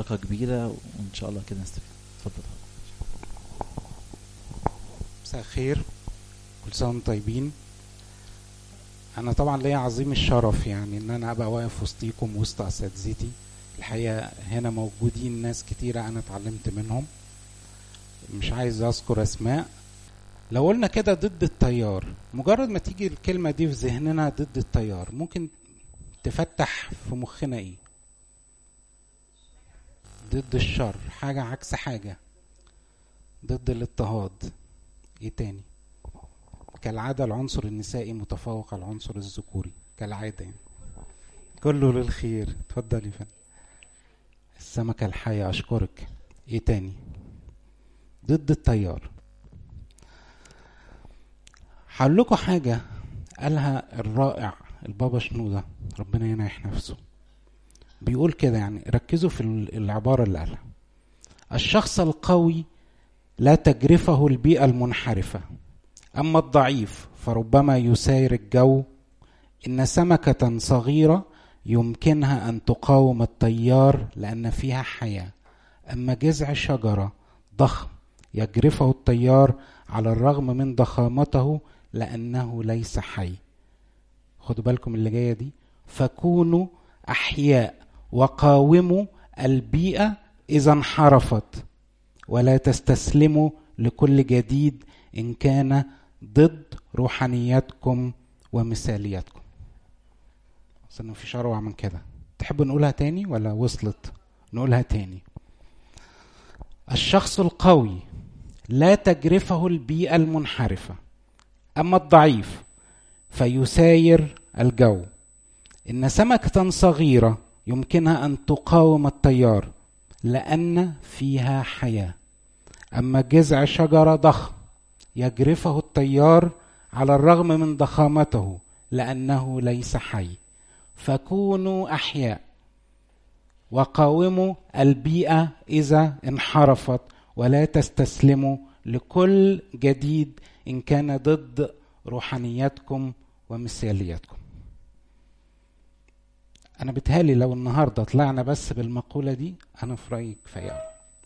بركه كبيره وان شاء الله كده نستفيد اتفضل مساء الخير كل سنه وانتم طيبين انا طبعا ليا عظيم الشرف يعني ان انا ابقى واقف وسطيكم وسط اساتذتي الحقيقه هنا موجودين ناس كتيره انا اتعلمت منهم مش عايز اذكر اسماء لو قلنا كده ضد التيار مجرد ما تيجي الكلمه دي في ذهننا ضد التيار ممكن تفتح في مخنا ايه ضد الشر حاجه عكس حاجه ضد الاضطهاد ايه تاني كالعادة العنصر النسائي متفوق على العنصر الذكوري كالعادة يعني كله للخير اتفضل يا فندم السمكة الحية أشكرك ايه تاني ضد التيار هقول لكم حاجة قالها الرائع البابا شنودة ربنا ينعح نفسه بيقول كده يعني ركزوا في العبارة اللي قالها الشخص القوي لا تجرفه البيئة المنحرفة أما الضعيف فربما يساير الجو إن سمكة صغيرة يمكنها أن تقاوم التيار لأن فيها حياة أما جذع شجرة ضخم يجرفه التيار على الرغم من ضخامته لأنه ليس حي خدوا بالكم اللي جاية دي فكونوا أحياء وقاوموا البيئة إذا انحرفت ولا تستسلموا لكل جديد إن كان ضد روحانيتكم ومثاليتكم بس انه مفيش اروع من كده تحبوا نقولها تاني ولا وصلت نقولها تاني الشخص القوي لا تجرفه البيئة المنحرفة أما الضعيف فيساير الجو إن سمكة صغيرة يمكنها أن تقاوم التيار لأن فيها حياة أما جذع شجرة ضخم يجرفه التيار على الرغم من ضخامته لأنه ليس حي فكونوا أحياء وقاوموا البيئة إذا انحرفت ولا تستسلموا لكل جديد إن كان ضد روحانيتكم ومثاليتكم أنا بتهالي لو النهاردة طلعنا بس بالمقولة دي أنا في رأيي كفاية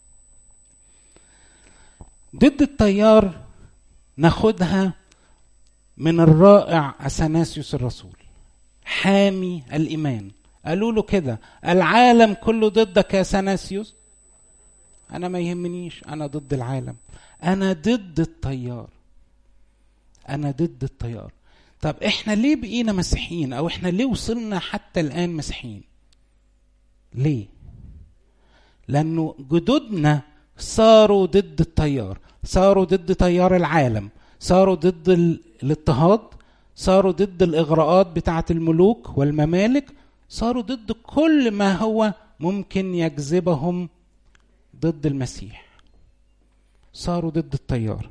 ضد التيار ناخدها من الرائع اثناسيوس الرسول حامي الايمان قالوا له كده العالم كله ضدك يا اثناسيوس انا ما يهمنيش انا ضد العالم انا ضد التيار انا ضد التيار طب احنا ليه بقينا مسيحيين او احنا ليه وصلنا حتى الان مسيحيين ليه لانه جدودنا صاروا ضد التيار صاروا ضد تيار العالم صاروا ضد الاضطهاد صاروا ضد الاغراءات بتاعه الملوك والممالك صاروا ضد كل ما هو ممكن يجذبهم ضد المسيح صاروا ضد التيار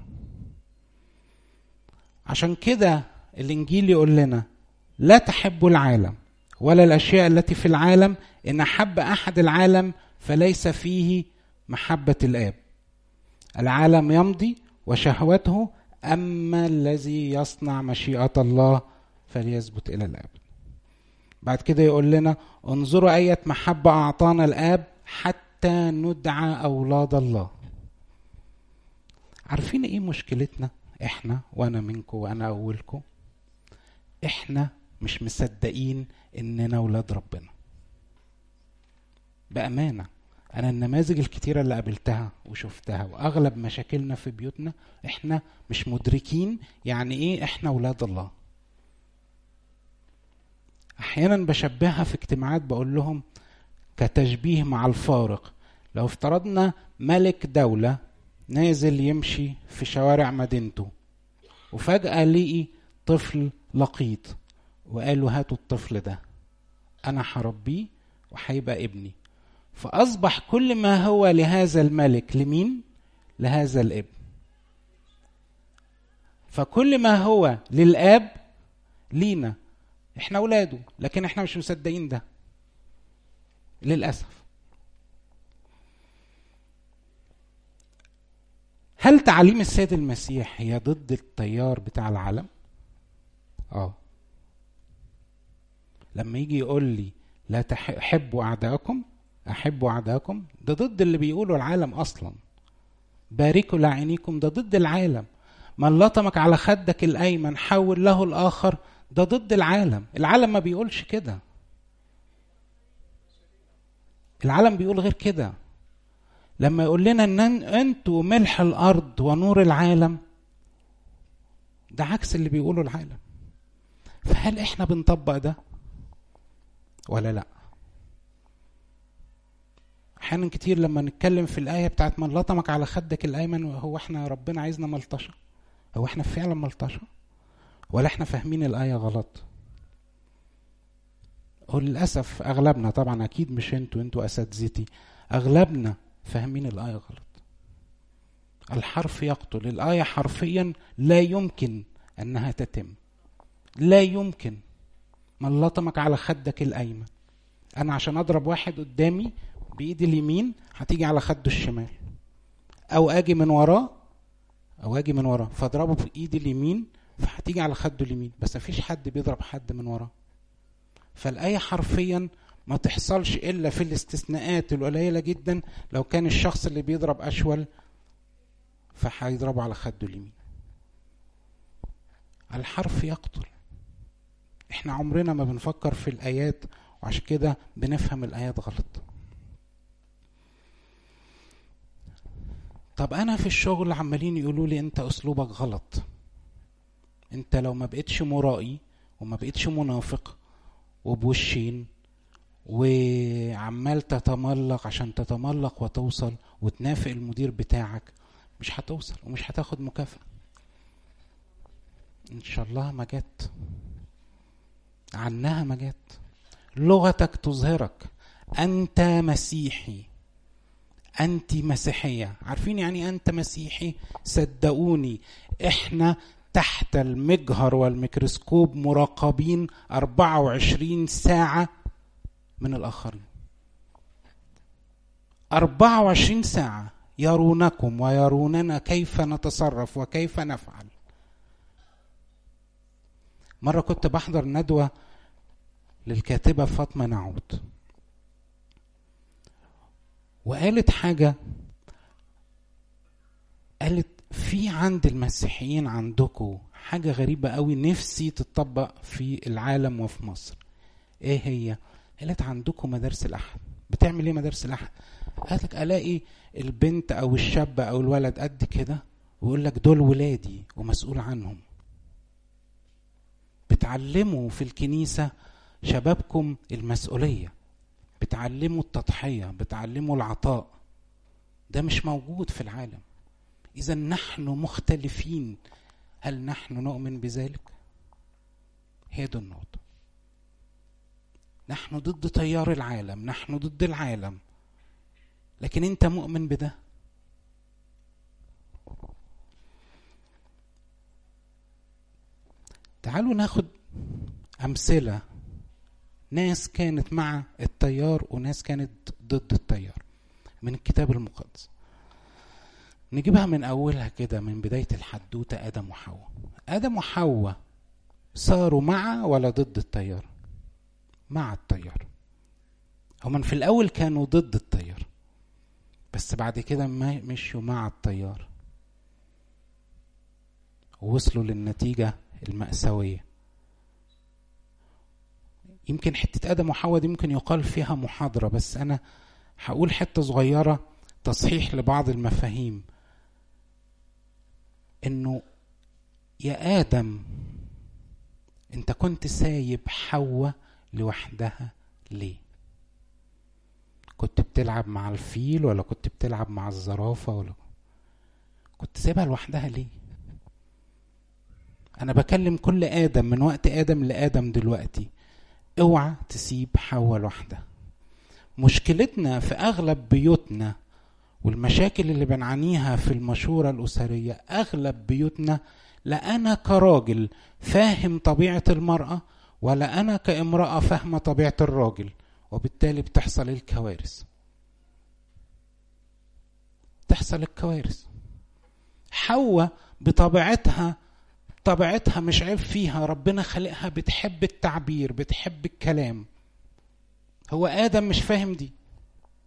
عشان كده الانجيل يقول لنا لا تحبوا العالم ولا الاشياء التي في العالم ان احب احد العالم فليس فيه محبه الاب العالم يمضي وشهوته اما الذي يصنع مشيئه الله فليثبت الى الابد بعد كده يقول لنا انظروا اية محبة أعطانا الآب حتى ندعى أولاد الله عارفين إيه مشكلتنا إحنا وأنا منكم وأنا أولكم إحنا مش مصدقين إننا أولاد ربنا بأمانة أنا النماذج الكتيرة اللي قابلتها وشفتها وأغلب مشاكلنا في بيوتنا إحنا مش مدركين يعني إيه إحنا أولاد الله احيانا بشبهها في اجتماعات بقول لهم كتشبيه مع الفارق لو افترضنا ملك دولة نازل يمشي في شوارع مدينته وفجأة لقي طفل لقيط وقالوا هاتوا الطفل ده أنا هربيه وهيبقى ابني فأصبح كل ما هو لهذا الملك لمين؟ لهذا الابن فكل ما هو للآب لينا احنا اولاده لكن احنا مش مصدقين ده للاسف هل تعاليم السيد المسيح هي ضد التيار بتاع العالم اه لما يجي يقول لي لا تحبوا اعدائكم احبوا اعداءكم ده ضد اللي بيقوله العالم اصلا باركوا لعينيكم ده ضد العالم من لطمك على خدك الايمن حول له الاخر ده ضد العالم العالم ما بيقولش كده العالم بيقول غير كده لما يقول لنا ان انتوا ملح الارض ونور العالم ده عكس اللي بيقوله العالم فهل احنا بنطبق ده ولا لا احيانا كتير لما نتكلم في الايه بتاعت من لطمك على خدك الايمن هو احنا ربنا عايزنا ملطشه هو احنا فعلا ملطشه ولا احنا فاهمين الايه غلط وللاسف اغلبنا طبعا اكيد مش انتوا انتوا اساتذتي اغلبنا فاهمين الايه غلط الحرف يقتل الايه حرفيا لا يمكن انها تتم لا يمكن من لطمك على خدك الايمن انا عشان اضرب واحد قدامي بايدي اليمين هتيجي على خده الشمال او اجي من وراه او اجي من وراه فاضربه بايدي اليمين فهتيجي على خده اليمين بس مفيش حد بيضرب حد من وراه فالايه حرفيا ما تحصلش الا في الاستثناءات القليله جدا لو كان الشخص اللي بيضرب اشول فهيضربه على خده اليمين الحرف يقتل احنا عمرنا ما بنفكر في الايات وعشان كده بنفهم الايات غلط طب انا في الشغل عمالين يقولوا لي انت اسلوبك غلط انت لو ما بقتش مرائي وما بقتش منافق وبوشين وعمال تتملق عشان تتملق وتوصل وتنافق المدير بتاعك مش هتوصل ومش هتاخد مكافأة ان شاء الله ما جت عنها ما جت لغتك تظهرك انت مسيحي انت مسيحيه عارفين يعني انت مسيحي صدقوني احنا تحت المجهر والميكروسكوب مراقبين 24 ساعه من الاخرين 24 ساعه يرونكم ويروننا كيف نتصرف وكيف نفعل مرة كنت بحضر ندوة للكاتبة فاطمة نعود وقالت حاجة قالت في عند المسيحيين عندكم حاجة غريبة قوي نفسي تطبق في العالم وفي مصر ايه هي قالت عندكم مدارس الأحد بتعمل ايه مدارس الأحد قالت لك الاقي البنت او الشاب او الولد قد كده ويقول لك دول ولادي ومسؤول عنهم بتعلموا في الكنيسة شبابكم المسؤولية بتعلموا التضحية بتعلموا العطاء ده مش موجود في العالم إذا نحن مختلفين هل نحن نؤمن بذلك؟ هي دي النقطة نحن ضد تيار العالم نحن ضد العالم لكن انت مؤمن بده تعالوا ناخد امثله ناس كانت مع التيار وناس كانت ضد التيار من الكتاب المقدس نجيبها من اولها كده من بدايه الحدوته ادم وحواء ادم وحواء صاروا مع ولا ضد التيار مع التيار هما في الاول كانوا ضد التيار بس بعد كده ما مشوا مع التيار ووصلوا للنتيجة المأساوية يمكن حتة آدم وحواء دي ممكن يقال فيها محاضرة بس أنا هقول حتة صغيرة تصحيح لبعض المفاهيم إنه يا آدم أنت كنت سايب حواء لوحدها ليه؟ كنت بتلعب مع الفيل ولا كنت بتلعب مع الزرافة ولا كنت سايبها لوحدها ليه انا بكلم كل ادم من وقت ادم لادم دلوقتي اوعى تسيب حواء لوحدها مشكلتنا في اغلب بيوتنا والمشاكل اللي بنعانيها في المشورة الأسرية أغلب بيوتنا لا أنا كراجل فاهم طبيعة المرأة ولا أنا كامرأة فاهمة طبيعة الراجل وبالتالي بتحصل الكوارث تحصل الكوارث حواء بطبيعتها طبيعتها مش عيب فيها ربنا خلقها بتحب التعبير بتحب الكلام هو ادم مش فاهم دي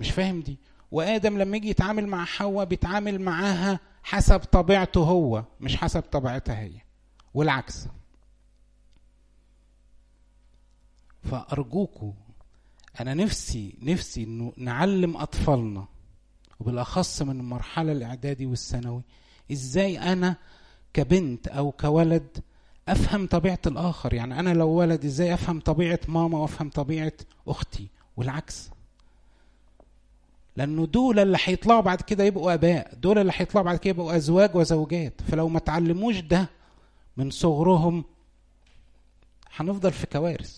مش فاهم دي وادم لما يجي يتعامل مع حواء بيتعامل معاها حسب طبيعته هو مش حسب طبيعتها هي والعكس فارجوكوا انا نفسي نفسي انه نعلم اطفالنا وبالاخص من المرحله الاعدادي والثانوي ازاي انا كبنت او كولد افهم طبيعه الاخر يعني انا لو ولد ازاي افهم طبيعه ماما وافهم طبيعه اختي والعكس لانه دول اللي هيطلعوا بعد كده يبقوا اباء دول اللي هيطلعوا بعد كده يبقوا ازواج وزوجات فلو ما تعلموش ده من صغرهم هنفضل في كوارث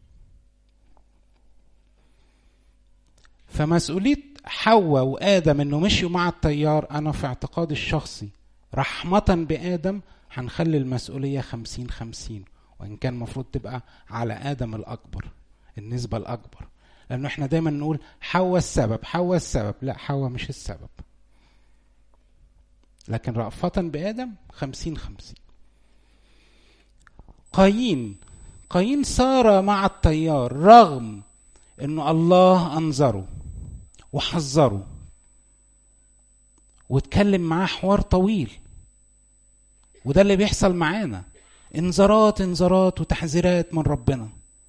فمسؤوليه حواء وادم انه مشيوا مع التيار انا في اعتقادي الشخصي رحمه بادم هنخلي المسؤوليه خمسين خمسين وان كان المفروض تبقى على ادم الاكبر النسبه الاكبر لانه احنا دايما نقول حواء السبب حواء السبب لا حواء مش السبب لكن رأفة بآدم خمسين خمسين قايين قايين سار مع التيار رغم انه الله انظره وحذره واتكلم معاه حوار طويل وده اللي بيحصل معانا انذارات انذارات وتحذيرات من ربنا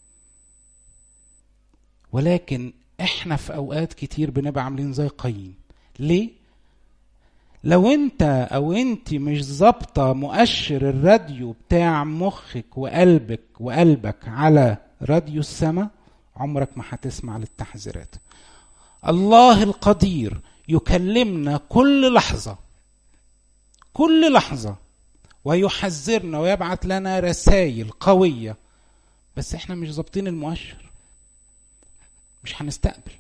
ولكن احنا في اوقات كتير بنبقى عاملين زي قايين ليه لو انت او انت مش ظابطه مؤشر الراديو بتاع مخك وقلبك وقلبك على راديو السماء عمرك ما هتسمع للتحذيرات الله القدير يكلمنا كل لحظه كل لحظه ويحذرنا ويبعث لنا رسائل قويه بس احنا مش ظابطين المؤشر مش هنستقبل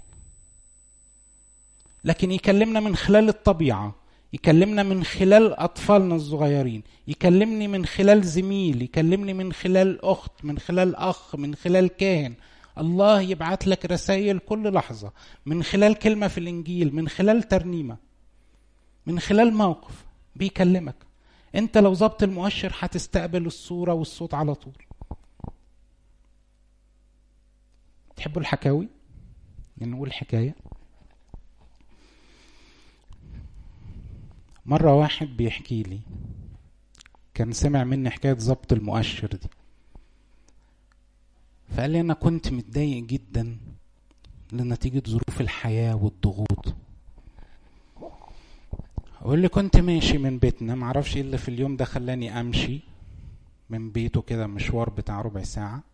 لكن يكلمنا من خلال الطبيعه يكلمنا من خلال اطفالنا الصغيرين يكلمني من خلال زميل يكلمني من خلال اخت من خلال اخ من خلال كاهن الله يبعت لك رسائل كل لحظه من خلال كلمه في الانجيل من خلال ترنيمه من خلال موقف بيكلمك انت لو ظبط المؤشر هتستقبل الصوره والصوت على طول تحبوا الحكاوي يعني نقول حكايه مرة واحد بيحكي لي كان سمع مني حكاية ظبط المؤشر دي فقال لي أنا كنت متضايق جدا لنتيجة ظروف الحياة والضغوط أقول لي كنت ماشي من بيتنا معرفش إيه اللي في اليوم ده خلاني أمشي من بيته كده مشوار بتاع ربع ساعة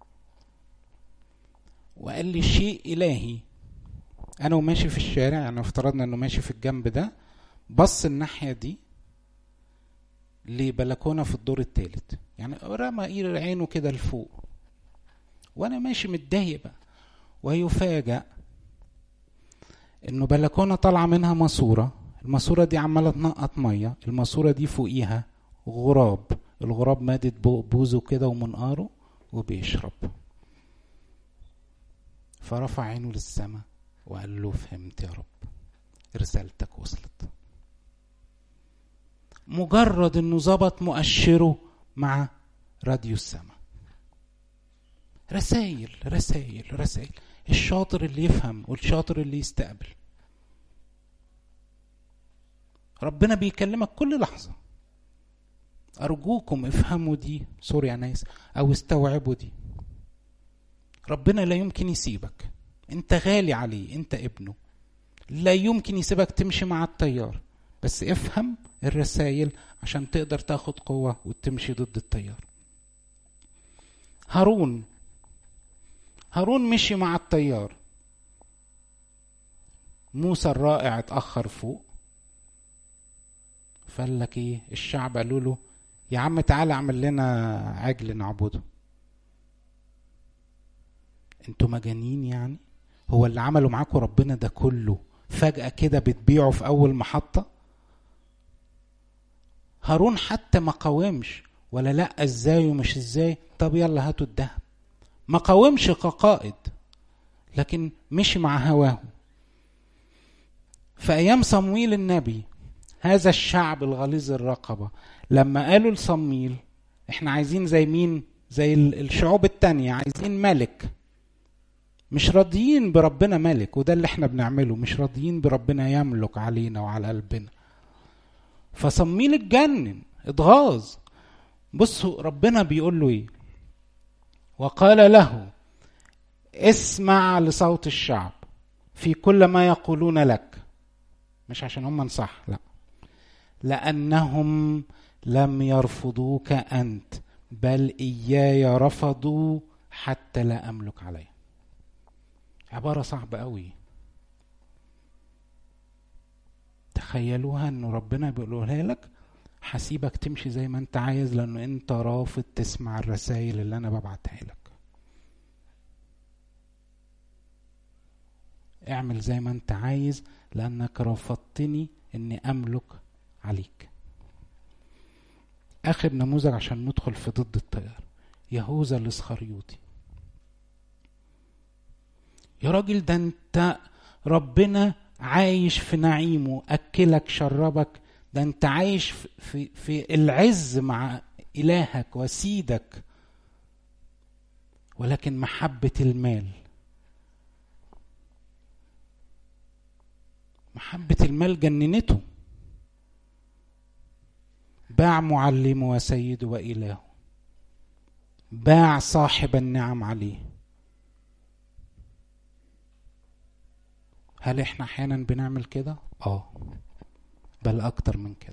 وقال لي شيء إلهي أنا وماشي في الشارع يعني افترضنا إنه ماشي في الجنب ده بص الناحية دي لبلكونة في الدور الثالث يعني رمى عينه كده لفوق وانا ماشي متضايق بقى ويفاجأ انه بلكونة طالعة منها ماسورة الماسورة دي عمالة تنقط مية الماسورة دي فوقيها غراب الغراب مادت بوزه كده ومنقاره وبيشرب فرفع عينه للسماء وقال له فهمت يا رب رسالتك وصلت مجرد انه ظبط مؤشره مع راديو السماء رسائل رسائل رسائل الشاطر اللي يفهم والشاطر اللي يستقبل ربنا بيكلمك كل لحظة أرجوكم افهموا دي سوري يا ناس أو استوعبوا دي ربنا لا يمكن يسيبك أنت غالي عليه أنت ابنه لا يمكن يسيبك تمشي مع التيار بس افهم الرسائل عشان تقدر تاخد قوة وتمشي ضد التيار هارون هارون مشي مع التيار موسى الرائع اتأخر فوق فقال لك ايه الشعب قالوا له يا عم تعالى اعمل لنا عجل نعبده انتوا مجانين يعني هو اللي عمله معاكم ربنا ده كله فجأة كده بتبيعه في أول محطة هارون حتى ما قاومش ولا لا ازاي ومش ازاي طب يلا هاتوا الذهب ما قاومش كقائد لكن مشي مع هواه في ايام صمويل النبي هذا الشعب الغليظ الرقبه لما قالوا لصمويل احنا عايزين زي مين زي الشعوب التانية عايزين ملك مش راضيين بربنا ملك وده اللي احنا بنعمله مش راضيين بربنا يملك علينا وعلى قلبنا فصميل اتجنن اتغاظ بصوا ربنا بيقول له ايه وقال له اسمع لصوت الشعب في كل ما يقولون لك مش عشان هم نصح لا لانهم لم يرفضوك انت بل اياي رفضوا حتى لا املك عليه عباره صعبه قوي تخيلوها انه ربنا بيقولها لك هسيبك تمشي زي ما انت عايز لانه انت رافض تسمع الرسائل اللي انا ببعتها لك اعمل زي ما انت عايز لانك رفضتني اني املك عليك اخر نموذج عشان ندخل في ضد التيار يهوذا الاسخريوطي يا راجل ده انت ربنا عايش في نعيمه اكلك شربك ده انت عايش في, في, في العز مع الهك وسيدك ولكن محبه المال محبه المال جننته باع معلمه وسيده وإلهه باع صاحب النعم عليه هل احنا احيانا بنعمل كده اه بل اكتر من كده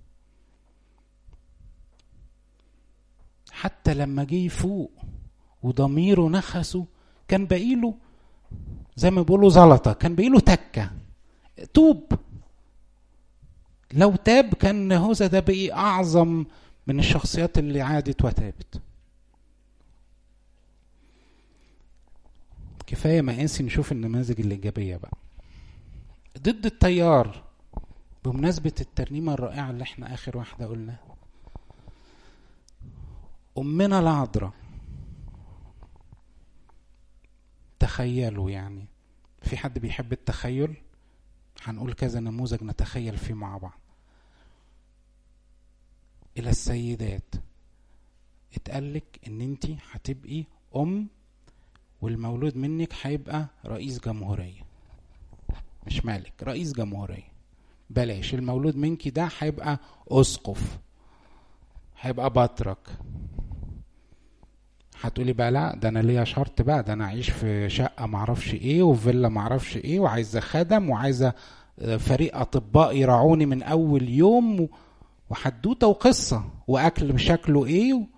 حتى لما جه يفوق وضميره نخسه كان باقيله زي ما بيقولوا زلطه كان باقيله تكه توب لو تاب كان هوذا ده بقي اعظم من الشخصيات اللي عادت وتابت كفايه مقاسي نشوف النماذج الايجابيه بقى ضد التيار بمناسبة الترنيمة الرائعة اللي احنا آخر واحدة قلنا أمنا العذراء تخيلوا يعني في حد بيحب التخيل هنقول كذا نموذج نتخيل فيه مع بعض الى السيدات اتقالك ان انت هتبقي ام والمولود منك هيبقى رئيس جمهورية مش مالك رئيس جمهورية بلاش المولود منك ده هيبقى اسقف هيبقى بطرك هتقولي بقى لا ده انا ليا شرط بقى ده انا اعيش في شقه معرفش ايه وفي فيلا معرفش ايه وعايزه خدم وعايزه فريق اطباء يرعوني من اول يوم وحدوته وقصه واكل شكله ايه و...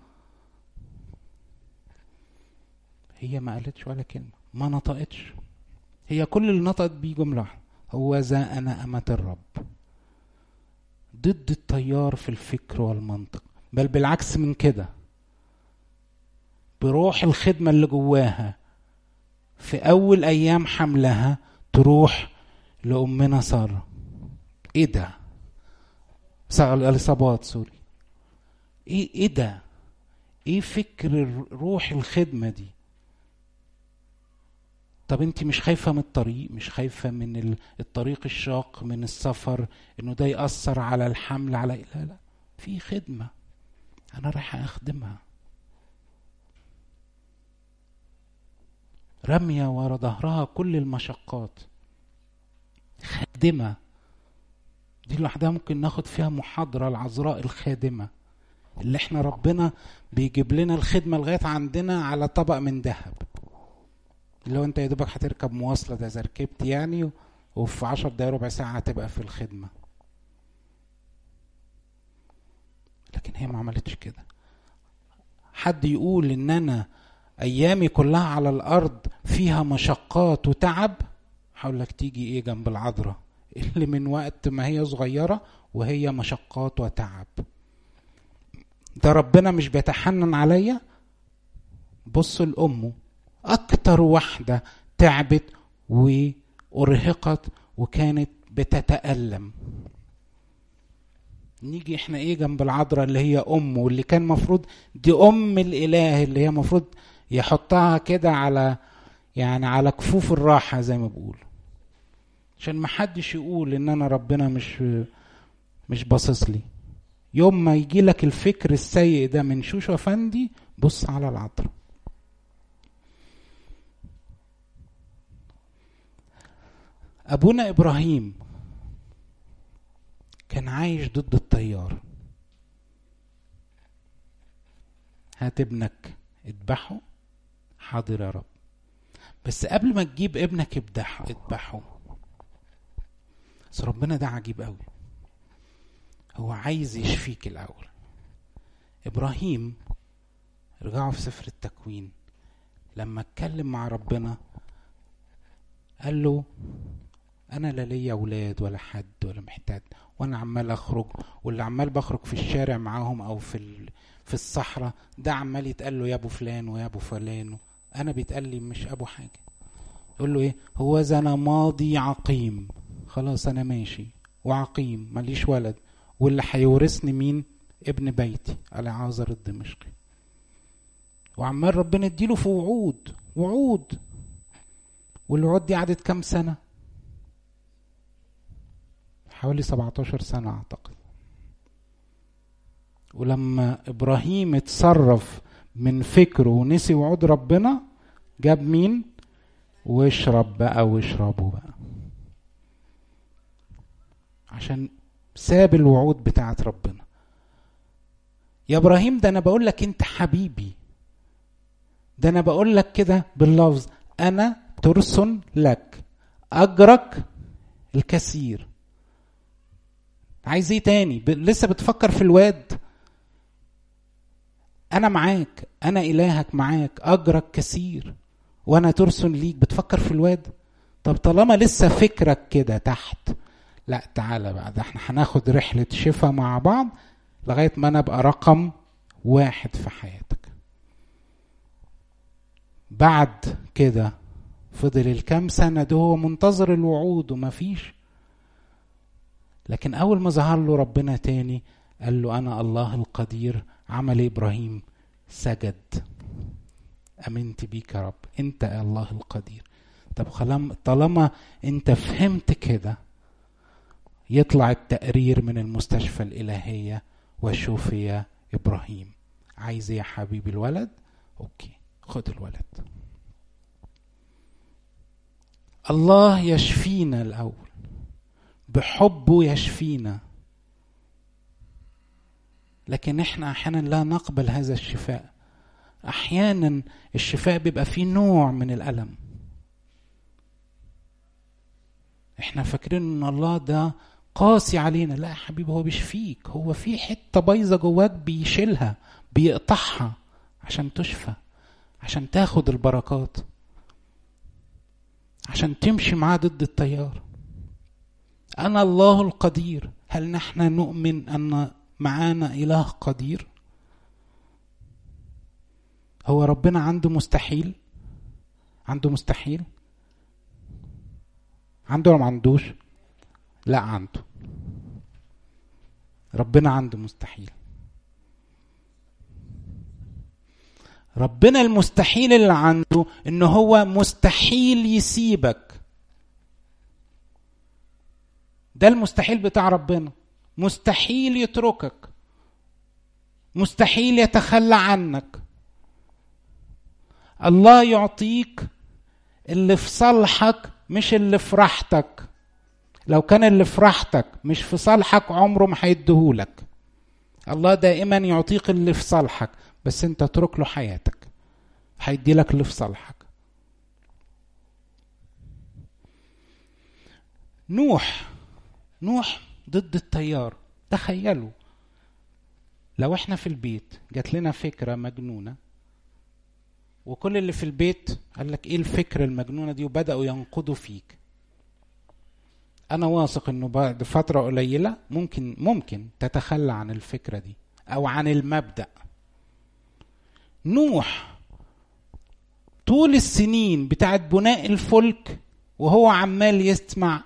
هي ما قالتش ولا كلمه ما نطقتش هي كل اللي نطقت بيه جمله هو ذا انا امه الرب ضد التيار في الفكر والمنطق بل بالعكس من كده بروح الخدمة اللي جواها في أول أيام حملها تروح لأمنا سارة إيه ده؟ الإصابات سوري إيه إيه ده؟ إيه فكر روح الخدمة دي؟ طب انت مش خايفة من الطريق مش خايفة من الطريق الشاق من السفر انه ده يأثر على الحمل على لا لا في خدمة انا رايح اخدمها رمية ورا ظهرها كل المشقات خادمة دي لوحدها ممكن ناخد فيها محاضرة العذراء الخادمة اللي احنا ربنا بيجيب لنا الخدمة لغاية عندنا على طبق من ذهب اللي هو انت يا دوبك هتركب مواصلة ده اذا ركبت يعني وفي عشر دقايق ربع ساعة هتبقى في الخدمة لكن هي ما عملتش كده حد يقول ان انا ايامي كلها على الارض فيها مشقات وتعب هقول لك تيجي ايه جنب العذراء اللي من وقت ما هي صغيرة وهي مشقات وتعب ده ربنا مش بيتحنن عليا بصوا لأمه أكتر واحدة تعبت وأرهقت وكانت بتتألم نيجي احنا ايه جنب العذراء اللي هي امه واللي كان مفروض دي ام الاله اللي هي مفروض يحطها كده على يعني على كفوف الراحة زي ما بقول عشان ما حدش يقول ان انا ربنا مش مش باصص لي يوم ما يجي لك الفكر السيء ده من شوشو افندي بص على العطر ابونا ابراهيم كان عايش ضد التيار هات ابنك اذبحه حاضر يا رب بس قبل ما تجيب ابنك اذبحه اذبحه بس ربنا ده عجيب قوي هو عايز يشفيك الاول ابراهيم رجعوا في سفر التكوين لما اتكلم مع ربنا قال له انا لا ليا اولاد ولا حد ولا محتاج وانا عمال اخرج واللي عمال بخرج في الشارع معاهم او في ال... في الصحراء ده عمال يتقال له يا ابو فلان ويا ابو فلان انا بيتقال لي مش ابو حاجه يقول له ايه هو انا ماضي عقيم خلاص انا ماشي وعقيم ماليش ولد واللي هيورثني مين ابن بيتي على عازر الدمشقي وعمال ربنا يديله في وعود وعود والوعود دي قعدت كام سنه حوالي 17 سنه اعتقد ولما ابراهيم اتصرف من فكره ونسي وعود ربنا جاب مين واشرب بقى واشربوا بقى عشان ساب الوعود بتاعت ربنا يا ابراهيم ده انا بقول لك انت حبيبي ده انا بقول لك كده باللفظ انا ترس لك اجرك الكثير عايز ايه تاني ب... لسه بتفكر في الواد انا معاك انا الهك معاك اجرك كثير وانا ترسن ليك بتفكر في الواد طب طالما لسه فكرك كده تحت لا تعالى بقى ده احنا هناخد رحلة شفا مع بعض لغاية ما انا ابقى رقم واحد في حياتك بعد كده فضل الكام سنة ده هو منتظر الوعود ومفيش لكن أول ما ظهر له ربنا تاني قال له أنا الله القدير عمل إبراهيم سجد أمنت بيك يا رب أنت الله القدير طب طالما أنت فهمت كده يطلع التقرير من المستشفى الإلهية وشوفي إبراهيم عايز يا حبيبي الولد أوكي خد الولد الله يشفينا الأول بحبه يشفينا لكن احنا احيانا لا نقبل هذا الشفاء احيانا الشفاء بيبقى فيه نوع من الالم احنا فاكرين ان الله ده قاسي علينا لا يا حبيبي هو بيشفيك هو في حته بايظه جواك بيشيلها بيقطعها عشان تشفى عشان تاخد البركات عشان تمشي معاه ضد التيار انا الله القدير هل نحن نؤمن ان معانا اله قدير هو ربنا عنده مستحيل عنده مستحيل عنده ولا ما عندوش لا عنده ربنا عنده مستحيل ربنا المستحيل اللي عنده ان هو مستحيل يسيبك ده المستحيل بتاع ربنا مستحيل يتركك مستحيل يتخلى عنك الله يعطيك اللي في صالحك مش اللي في راحتك لو كان اللي في راحتك مش في صالحك عمره ما هيديهولك الله دائما يعطيك اللي في صالحك بس انت اترك له حياتك هيدي لك اللي في صالحك نوح نوح ضد التيار تخيلوا لو احنا في البيت جات لنا فكره مجنونه وكل اللي في البيت قال لك ايه الفكره المجنونه دي وبداوا ينقضوا فيك انا واثق انه بعد فتره قليله ممكن ممكن تتخلى عن الفكره دي او عن المبدا نوح طول السنين بتاعت بناء الفلك وهو عمال يسمع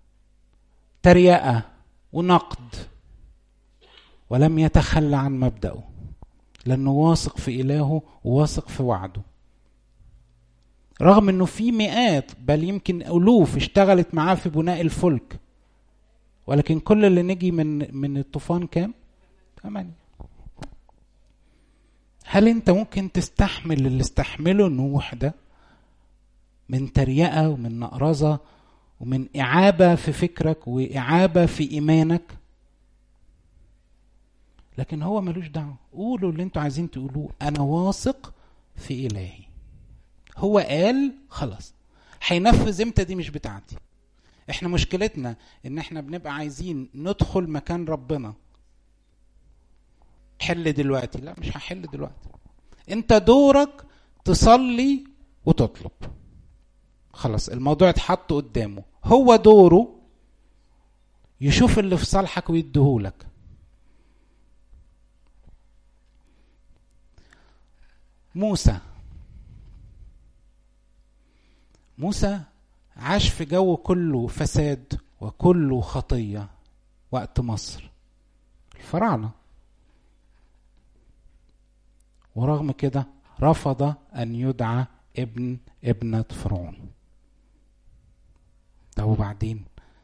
تريقه ونقد ولم يتخلى عن مبدأه لأنه واثق في إلهه وواثق في وعده رغم انه في مئات بل يمكن الوف اشتغلت معاه في بناء الفلك ولكن كل اللي نجي من من الطوفان كام؟ ثمانية هل انت ممكن تستحمل اللي استحمله نوح ده من تريقة ومن نقرزة ومن إعابة في فكرك وإعابة في إيمانك لكن هو ملوش دعوة قولوا اللي انتوا عايزين تقولوه أنا واثق في إلهي هو قال خلاص هينفذ امتى دي مش بتاعتي احنا مشكلتنا ان احنا بنبقى عايزين ندخل مكان ربنا حل دلوقتي لا مش هحل دلوقتي انت دورك تصلي وتطلب خلاص الموضوع اتحط قدامه هو دوره يشوف اللي في صالحك ويديهولك موسى موسى عاش في جو كله فساد وكله خطية وقت مصر الفراعنة ورغم كده رفض أن يدعى ابن ابنة فرعون طب وبعدين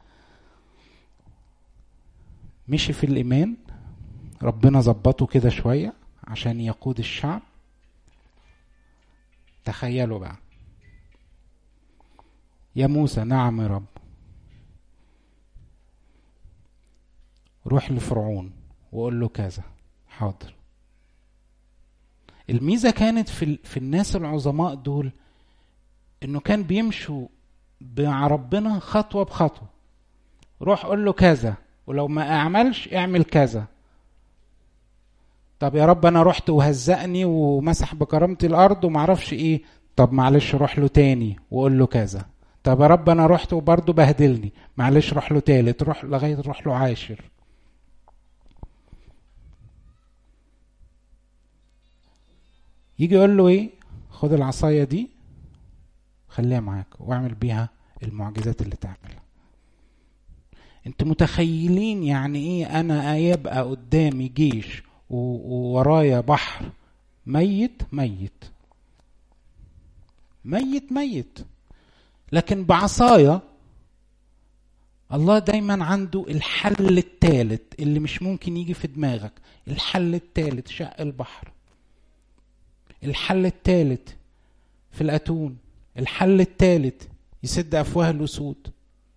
مشي في الإيمان ربنا ظبطه كده شوية عشان يقود الشعب تخيلوا بقى يا موسى نعم يا رب روح لفرعون وقول له كذا حاضر الميزة كانت في, في الناس العظماء دول انه كان بيمشوا مع ربنا خطوة بخطوة روح قول له كذا ولو ما اعملش اعمل كذا طب يا رب انا رحت وهزقني ومسح بكرامتي الارض ومعرفش ايه طب معلش روح له تاني وقول له كذا طب يا رب انا رحت وبرضه بهدلني معلش روح له تالت روح لغايه روح له عاشر يجي يقول له ايه خد العصايه دي خليها معاك واعمل بيها المعجزات اللي تعملها انت متخيلين يعني ايه انا يبقى قدامي جيش وورايا بحر ميت ميت ميت ميت لكن بعصايا الله دايما عنده الحل الثالث اللي مش ممكن يجي في دماغك الحل الثالث شق البحر الحل الثالث في الاتون الحل الثالث يسد افواه الاسود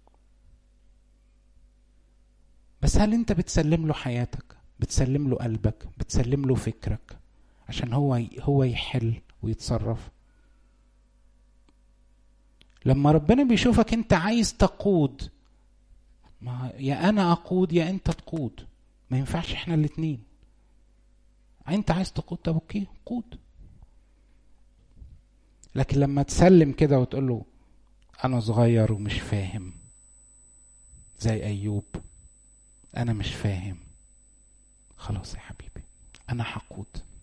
بس هل انت بتسلم له حياتك بتسلم له قلبك بتسلم له فكرك عشان هو هو يحل ويتصرف لما ربنا بيشوفك انت عايز تقود ما يا انا اقود يا انت تقود ما ينفعش احنا الاتنين انت عايز تقود طب اوكي قود لكن لما تسلم كده وتقول له انا صغير ومش فاهم زي ايوب انا مش فاهم خلاص يا حبيبي انا هقود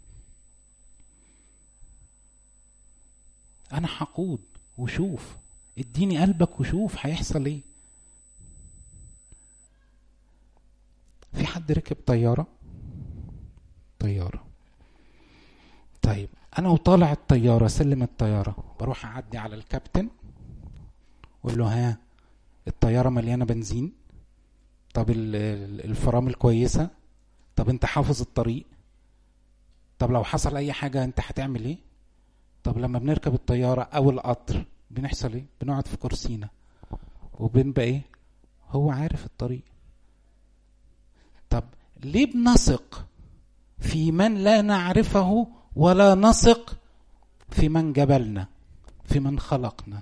انا هقود وشوف اديني قلبك وشوف هيحصل ايه في حد ركب طياره طياره طيب انا وطالع الطياره سلم الطياره بروح اعدي على الكابتن واقول له ها الطياره مليانه بنزين طب الفرامل كويسه طب انت حافظ الطريق طب لو حصل اي حاجه انت هتعمل ايه طب لما بنركب الطياره او القطر بنحصل ايه بنقعد في كرسينا وبنبقى ايه هو عارف الطريق طب ليه بنثق في من لا نعرفه ولا نثق في من جبلنا في من خلقنا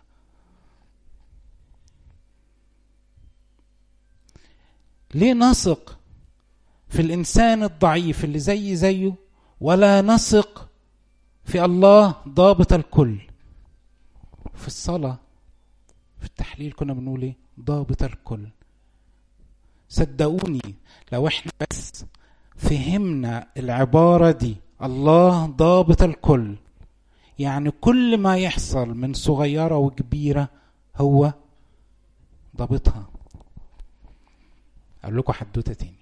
ليه نثق في الانسان الضعيف اللي زي زيه ولا نثق في الله ضابط الكل في الصلاة في التحليل كنا بنقول ايه ضابط الكل صدقوني لو احنا بس فهمنا العبارة دي الله ضابط الكل يعني كل ما يحصل من صغيرة وكبيرة هو ضابطها اقول لكم حدوته تاني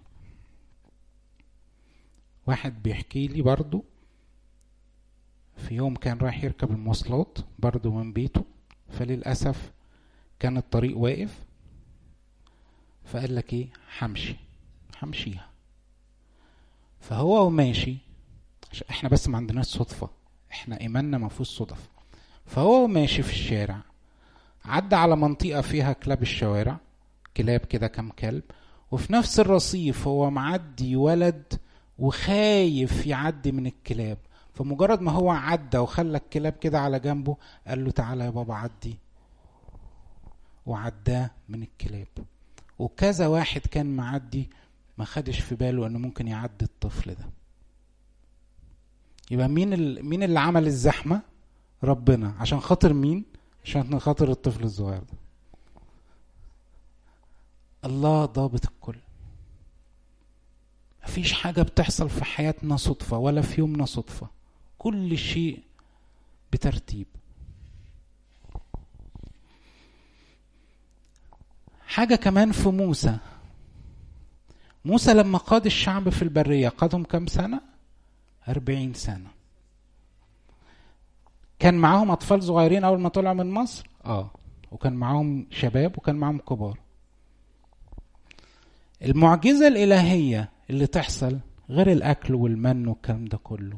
واحد بيحكي لي برضو في يوم كان رايح يركب المواصلات برضو من بيته فللأسف كان الطريق واقف فقال لك ايه همشي همشيها فهو وماشي احنا بس ما عندناش صدفة احنا ايماننا ما فيهوش صدف فهو ماشي في الشارع عدى على منطقة فيها كلاب الشوارع كلاب كده كام كلب وفي نفس الرصيف هو معدي ولد وخايف يعدي من الكلاب فمجرد ما هو عدى وخلى الكلاب كده على جنبه قال له تعالى يا بابا عدي وعداه من الكلاب وكذا واحد كان معدي ما خدش في باله انه ممكن يعدي الطفل ده يبقى مين ال... مين اللي عمل الزحمه ربنا عشان خاطر مين عشان خاطر الطفل الصغير ده الله ضابط الكل مفيش حاجة بتحصل في حياتنا صدفة ولا في يومنا صدفة كل شيء بترتيب حاجة كمان في موسى موسى لما قاد الشعب في البرية قادهم كم سنة؟ أربعين سنة كان معاهم أطفال صغيرين أول ما طلعوا من مصر؟ آه وكان معاهم شباب وكان معاهم كبار المعجزة الإلهية اللي تحصل غير الأكل والمن والكلام ده كله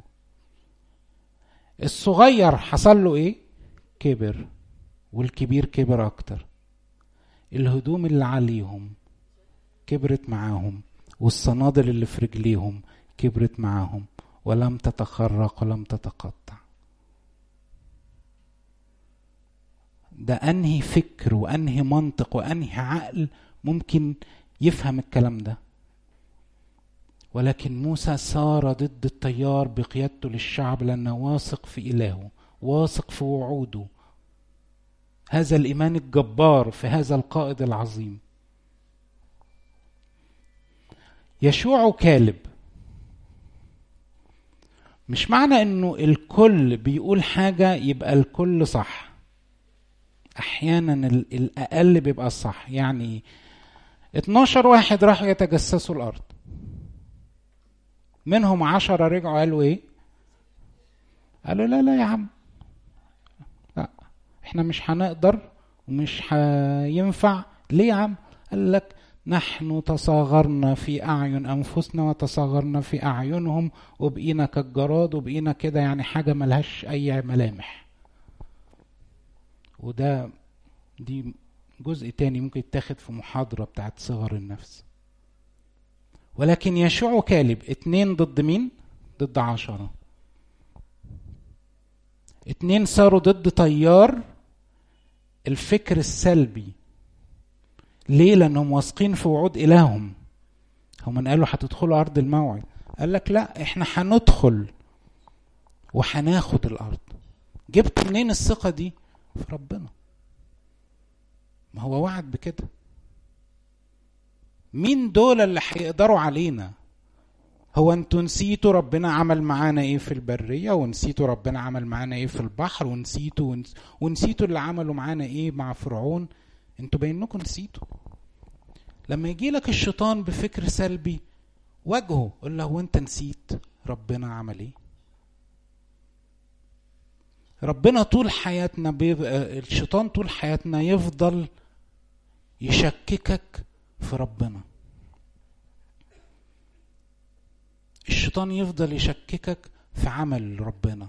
الصغير حصل له إيه؟ كبر والكبير كبر أكتر الهدوم اللي عليهم كبرت معاهم والصنادل اللي في رجليهم كبرت معاهم ولم تتخرق ولم تتقطع ده انهي فكر وانهي منطق وانهي عقل ممكن يفهم الكلام ده ولكن موسى سار ضد التيار بقيادته للشعب لانه واثق في الهه واثق في وعوده هذا الايمان الجبار في هذا القائد العظيم يشوع كالب مش معنى انه الكل بيقول حاجة يبقى الكل صح احيانا الاقل بيبقى صح يعني 12 واحد راحوا يتجسسوا الارض منهم عشرة رجعوا قالوا ايه قالوا لا لا يا عم لا احنا مش هنقدر ومش هينفع ليه يا عم قال لك نحن تصاغرنا في أعين أنفسنا وتصاغرنا في أعينهم وبقينا كالجراد وبقينا كده يعني حاجة ملهاش أي ملامح وده دي جزء تاني ممكن يتاخد في محاضرة بتاعت صغر النفس ولكن يشوع كالب اتنين ضد مين؟ ضد عشرة اتنين صاروا ضد تيار الفكر السلبي ليه لانهم واثقين في وعود الههم هم قالوا هتدخلوا ارض الموعد قال لك لا احنا هندخل وهناخد الارض جبت منين الثقه دي في ربنا ما هو وعد بكده مين دول اللي هيقدروا علينا هو انتوا نسيتوا ربنا عمل معانا ايه في البريه ونسيتوا ربنا عمل معانا ايه في البحر ونسيتوا ونس... ونسيتوا اللي عملوا معانا ايه مع فرعون انتوا باينكم نسيتوا لما يجي لك الشيطان بفكر سلبي واجهه قول له هو انت نسيت ربنا عمل ايه ربنا طول حياتنا بيبقى الشيطان طول حياتنا يفضل يشككك في ربنا الشيطان يفضل يشككك في عمل ربنا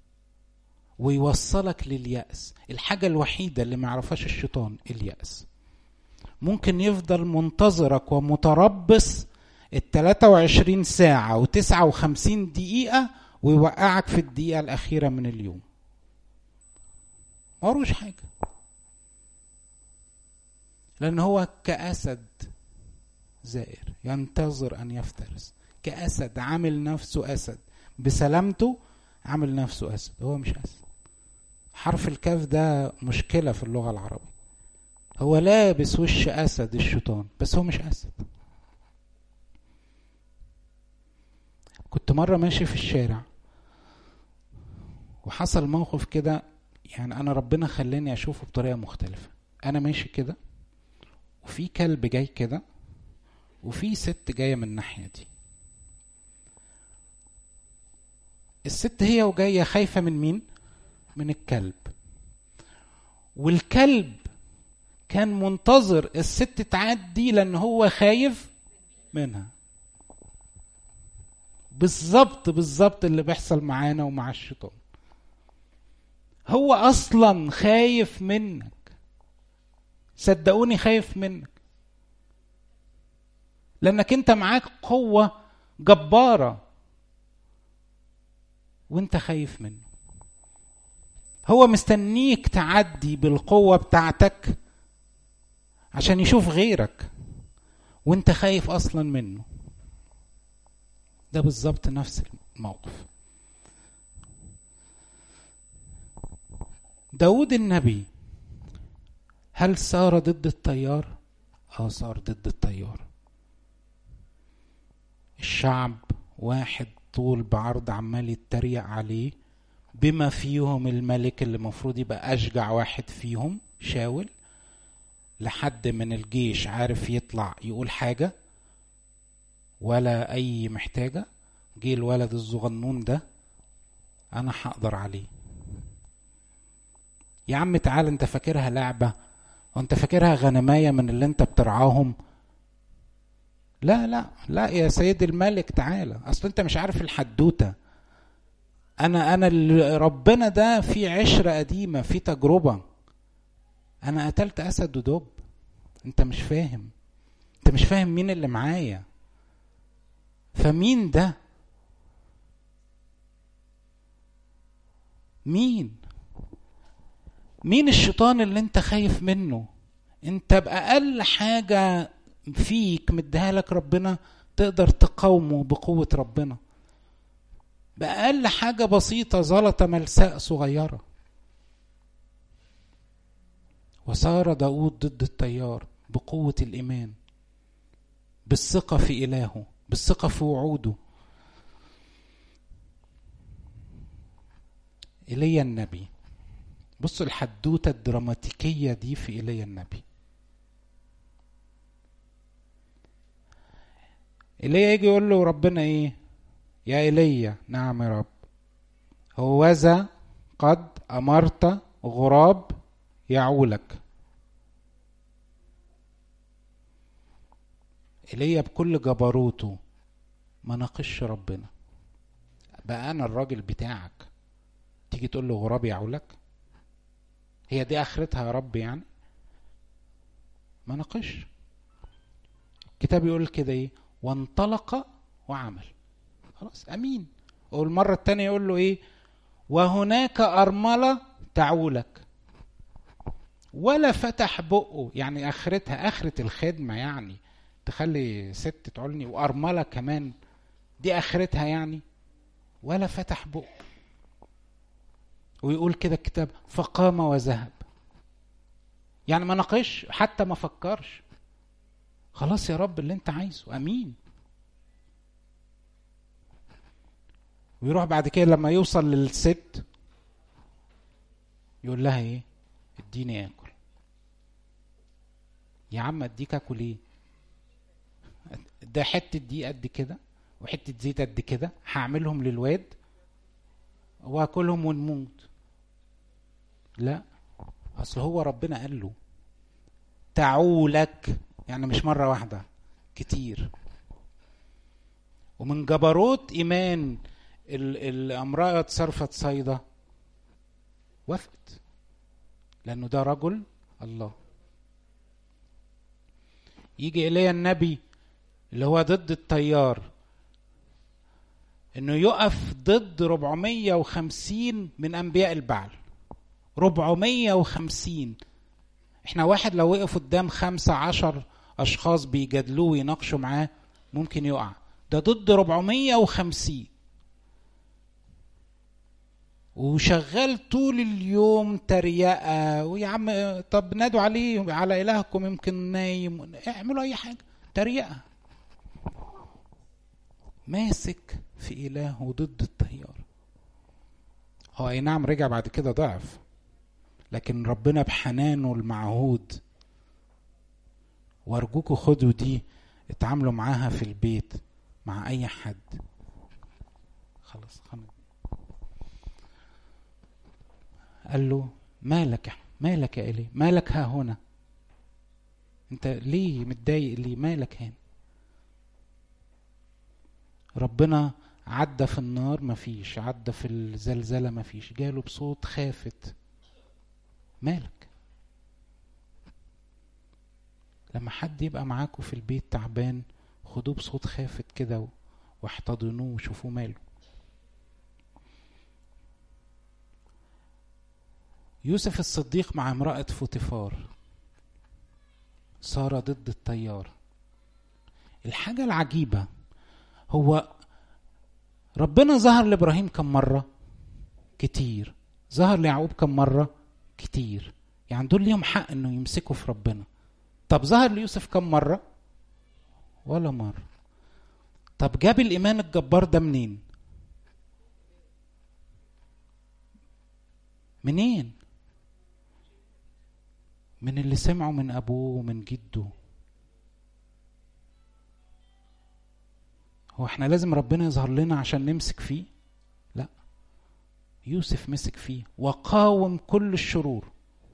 ويوصلك لليأس الحاجة الوحيدة اللي ما يعرفهاش الشيطان اليأس ممكن يفضل منتظرك ومتربص ال 23 ساعة و 59 دقيقة ويوقعك في الدقيقة الأخيرة من اليوم ما حاجة لأن هو كأسد زائر ينتظر أن يفترس كأسد عامل نفسه أسد بسلامته عامل نفسه أسد هو مش أسد حرف الكاف ده مشكلة في اللغة العربية هو لابس وش أسد الشيطان بس هو مش أسد كنت مرة ماشي في الشارع وحصل موقف كده يعني أنا ربنا خلاني أشوفه بطريقة مختلفة أنا ماشي كده وفي كلب جاي كده وفي ست جاية من الناحية دي الست هي وجاية خايفة من مين؟ من الكلب والكلب كان منتظر الست تعدي لان هو خايف منها بالظبط بالظبط اللي بيحصل معانا ومع الشيطان هو اصلا خايف منك صدقوني خايف منك لانك انت معاك قوه جباره وانت خايف منه هو مستنيك تعدي بالقوه بتاعتك عشان يشوف غيرك وانت خايف اصلا منه ده بالظبط نفس الموقف داود النبي هل سار ضد التيار اه صار ضد التيار الشعب واحد طول بعرض عمال يتريق عليه بما فيهم الملك اللي المفروض يبقى اشجع واحد فيهم شاول لحد من الجيش عارف يطلع يقول حاجة ولا أي محتاجة جه الولد الصغنون ده أنا هقدر عليه يا عم تعال انت فاكرها لعبة وانت فاكرها غنماية من اللي انت بترعاهم لا لا لا يا سيد الملك تعالى اصل انت مش عارف الحدوتة انا انا اللي ربنا ده في عشرة قديمة في تجربة انا قتلت اسد ودب انت مش فاهم انت مش فاهم مين اللي معايا فمين ده مين مين الشيطان اللي انت خايف منه انت باقل حاجه فيك مديها لك ربنا تقدر تقاومه بقوه ربنا باقل حاجه بسيطه زلطه ملساء صغيره وصار داود ضد التيار بقوة الإيمان بالثقة في إلهه بالثقة في وعوده إيليا النبي بصوا الحدوتة الدراماتيكية دي في إيليا النبي إيليا يجي يقول له ربنا إيه يا إيليا نعم يا رب هوذا قد أمرت غراب يعولك ايليا بكل جبروته ما ناقش ربنا بقى انا الراجل بتاعك تيجي تقول له غراب يعولك هي دي اخرتها يا رب يعني ما ناقش الكتاب يقول كده ايه وانطلق وعمل خلاص امين والمرة التانية يقول له ايه وهناك أرملة تعولك ولا فتح بقه يعني اخرتها اخرة الخدمة يعني تخلي ست تعولني وارملة كمان دي اخرتها يعني ولا فتح بقه ويقول كده الكتاب فقام وذهب يعني ما ناقش حتى ما فكرش خلاص يا رب اللي انت عايزه امين ويروح بعد كده لما يوصل للست يقول لها ايه اديني اكل يا عم اديك اكل ايه ده حته دي قد كده وحته زيت قد كده هعملهم للواد واكلهم ونموت لا اصل هو ربنا قال له تعولك يعني مش مره واحده كتير ومن جبروت ايمان الامراه صرفت صيدا وافقت لانه ده رجل الله يجي الي النبي اللي هو ضد التيار انه يقف ضد 450 من انبياء البعل 450 احنا واحد لو وقف قدام خمسة عشر اشخاص بيجادلوه ويناقشوا معاه ممكن يقع ده ضد 450 وشغال طول اليوم تريقة ويا عم طب نادوا عليه على إلهكم يمكن نايم اعملوا أي حاجة تريقة ماسك في إلهه ضد التيار هو أي نعم رجع بعد كده ضعف لكن ربنا بحنانه المعهود وارجوكوا خدوا دي اتعاملوا معاها في البيت مع اي حد خلاص خلاص قال له مالك مالك يا إلي مالك ها هنا انت ليه متضايق ليه مالك هنا ربنا عدى في النار مفيش عدى في الزلزلة مفيش جاله بصوت خافت مالك لما حد يبقى معاكم في البيت تعبان خدوه بصوت خافت كده واحتضنوه وشوفوا ماله يوسف الصديق مع امرأة فوتيفار صار ضد التيار الحاجة العجيبة هو ربنا ظهر لإبراهيم كم مرة كتير ظهر ليعقوب كم مرة كتير يعني دول ليهم حق انه يمسكوا في ربنا طب ظهر ليوسف كم مرة ولا مرة طب جاب الإيمان الجبار ده منين منين من اللي سمعه من أبوه ومن جده هو احنا لازم ربنا يظهر لنا عشان نمسك فيه لا يوسف مسك فيه وقاوم كل الشرور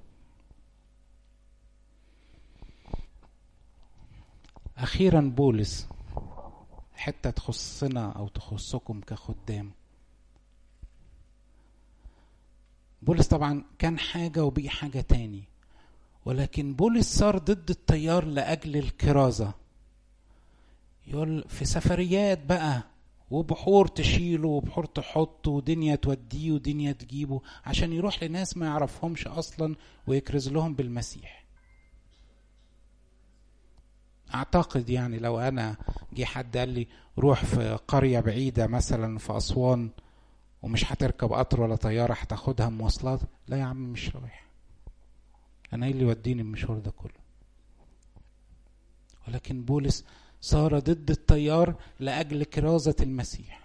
اخيرا بولس حته تخصنا او تخصكم كخدام بولس طبعا كان حاجه وبقي حاجه تاني ولكن بولس صار ضد التيار لاجل الكرازه يقول في سفريات بقى وبحور تشيله وبحور تحطه ودنيا توديه ودنيا تجيبه عشان يروح لناس ما يعرفهمش اصلا ويكرز لهم بالمسيح اعتقد يعني لو انا جه حد قال لي روح في قريه بعيده مثلا في اسوان ومش هتركب قطر ولا طياره هتاخدها مواصلات لا يا عم مش رايح انا ايه اللي يوديني المشوار ده كله ولكن بولس صار ضد التيار لاجل كرازه المسيح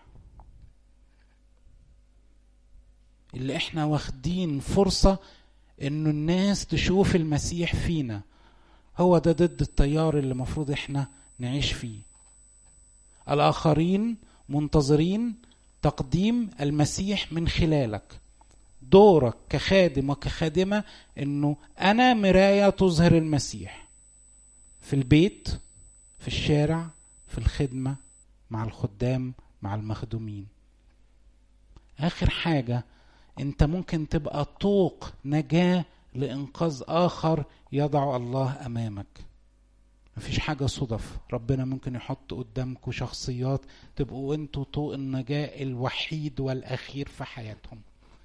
اللي احنا واخدين فرصه انه الناس تشوف المسيح فينا هو ده ضد التيار اللي المفروض احنا نعيش فيه الاخرين منتظرين تقديم المسيح من خلالك دورك كخادم وكخادمه انه انا مرايه تظهر المسيح في البيت في الشارع في الخدمه مع الخدام مع المخدومين اخر حاجه انت ممكن تبقى طوق نجاه لانقاذ اخر يضع الله امامك مفيش حاجة صدف ربنا ممكن يحط قدامكم شخصيات تبقوا انتوا طوق النجاة الوحيد والأخير في حياتهم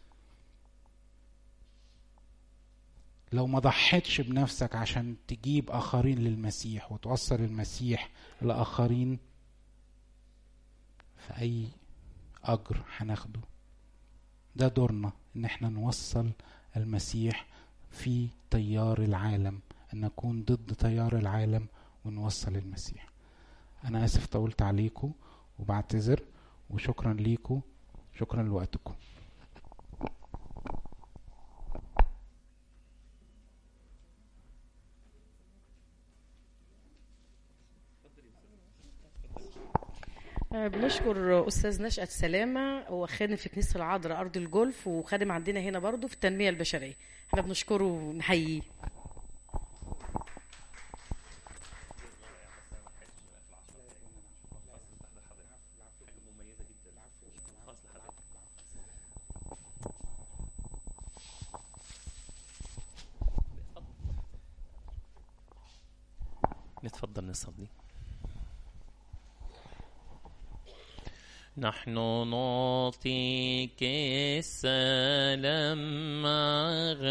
لو ما ضحيتش بنفسك عشان تجيب آخرين للمسيح وتوصل المسيح لآخرين فأي أجر هناخده ده دورنا إن احنا نوصل المسيح في تيار العالم أن نكون ضد تيار العالم ونوصل المسيح أنا آسف طولت عليكم وبعتذر وشكرا ليكم شكرا لوقتكم بنشكر استاذ نشأت سلامه هو خادم في كنيسه العذراء ارض الجولف وخادم عندنا هنا برضه في التنميه البشريه احنا بنشكره ونحييه نتفضل نصلي نحن نعطيك السلام مع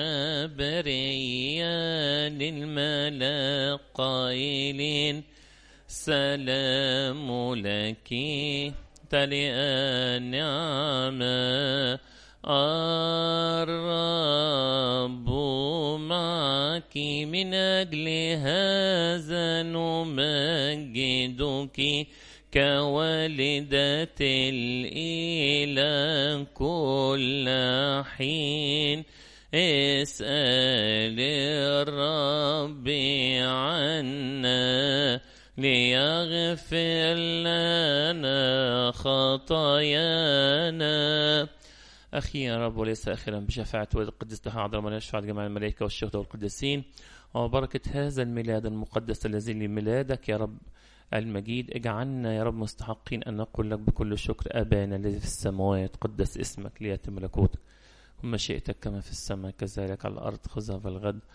غبريال الملاك قائلين سلام لك تلئ النعمة الرب معك من أجل هذا نمجدك كوالدة الإله كل حين اسأل الرب عنا ليغفر لنا خطايانا أخي يا رب وليس آخرا بشفاعة ولد القدس حاضر من يشفع جميع الملائكة والشهداء والقديسين وبركة هذا الميلاد المقدس الذي لميلادك يا رب المجيد اجعلنا يا رب مستحقين أن نقول لك بكل شكر أبانا الذي في السماوات قدس اسمك ليتم ملكوتك ومشيئتك كما في السماء كذلك على الأرض خذها في الغد